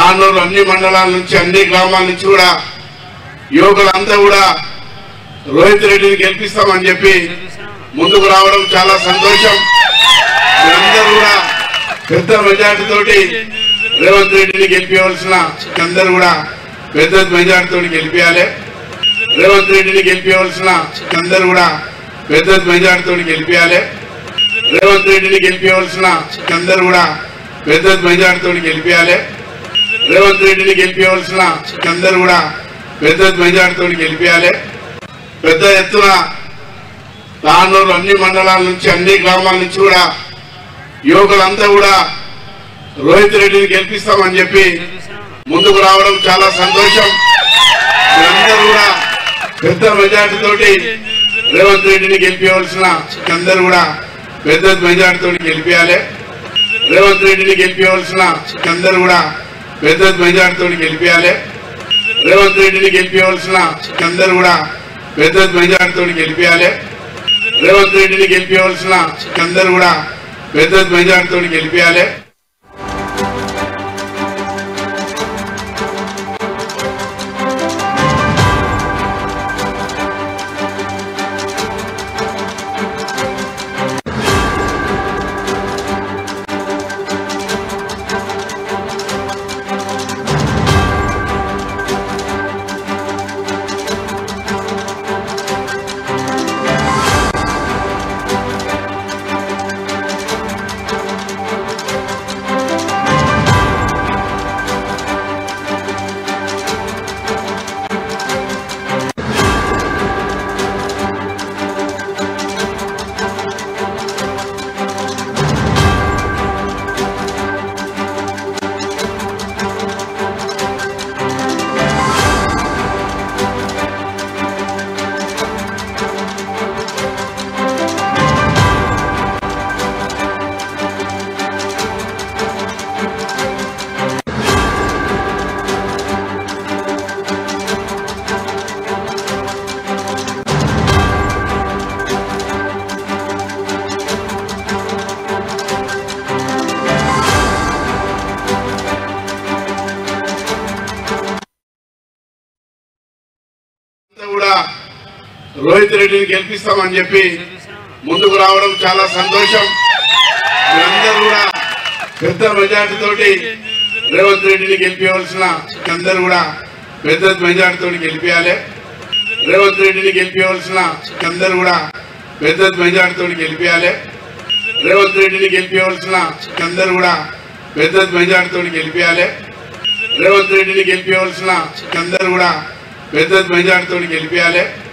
తాండూరు అన్ని మండలాల నుంచి అన్ని గ్రామాల నుంచి కూడా యువకులంతా కూడా రోహిత్ రెడ్డిని గెలిపిస్తామని చెప్పి ముందుకు రావడం చాలా సంతోషం మీరందరూ కూడా పెద్ద మెజార్టీ తోటి రేవంత్ రెడ్డిని గెలిపించవలసిన అందరూ కూడా పెద్ద మెజార్టీ తోటి గెలిపించాలి రేవంత్ రెడ్డిని గెలిపించవలసిన అందరూ కూడా పెద్ద మెజార్టీ తోటి గెలిపించాలి రేవంత్ రెడ్డిని గెలిపించవలసిన అందరూ కూడా పెద్ద మెజార్టీ తోటి గెలిపించాలి రేవంత్ రెడ్డిని గెలిపించవలసిన అందరూ కూడా పెద్ద మెజార్టీ తోటి గెలిపించాలి పెద్ద ఎత్తున తాండూరు అన్ని మండలాల నుంచి అన్ని గ్రామాల నుంచి కూడా యువకులంతా కూడా రోహిత్ రెడ్డిని గెలిపిస్తామని చెప్పి ముందుకు రావడం చాలా సంతోషం మీరందరూ కూడా పెద్ద మెజార్టీ తోటి రేవంత్ రెడ్డిని గెలిపించవలసిన అందరూ కూడా పెద్ద మెజార్టీ తోటి గెలిపించాలి రేవంత్ రెడ్డిని గెలిపించవలసిన అందరూ కూడా పెద్ద మెజార్టీ తోటి గెలిపించాలి రేవంత్ రెడ్డిని గెలిపించవలసిన అందరూ కూడా పెద్ద మెజార్టీ తోటి గెలిపించాలి రేవంత్ రెడ్డిని గెలిపించవలసిన అందరూ కూడా పెద్ద మెజార్టీ తోటి గెలిపించాలి అంతా కూడా రోహిత్ రెడ్డిని గెలిపిస్తామని చెప్పి ముందుకు రావడం చాలా సంతోషం మీరందరూ కూడా పెద్ద మెజార్టీ తోటి రేవంత్ రెడ్డిని గెలిపించవలసిన అందరూ కూడా పెద్ద మెజార్టీ తోటి గెలిపించాలి రేవంత్ రెడ్డిని గెలిపించవలసిన అందరూ కూడా పెద్ద మెజార్టీ తోటి గెలిపించాలి రేవంత్ రెడ్డిని గెలిపించవలసిన అందరూ కూడా పెద్ద మెజార్టీ తోటి గెలిపించాలి రేవంత్ రెడ్డిని గెలిపించవలసిన అందరూ కూడా పెద్ద మెజార్టీ తోటి గెలిపించాలి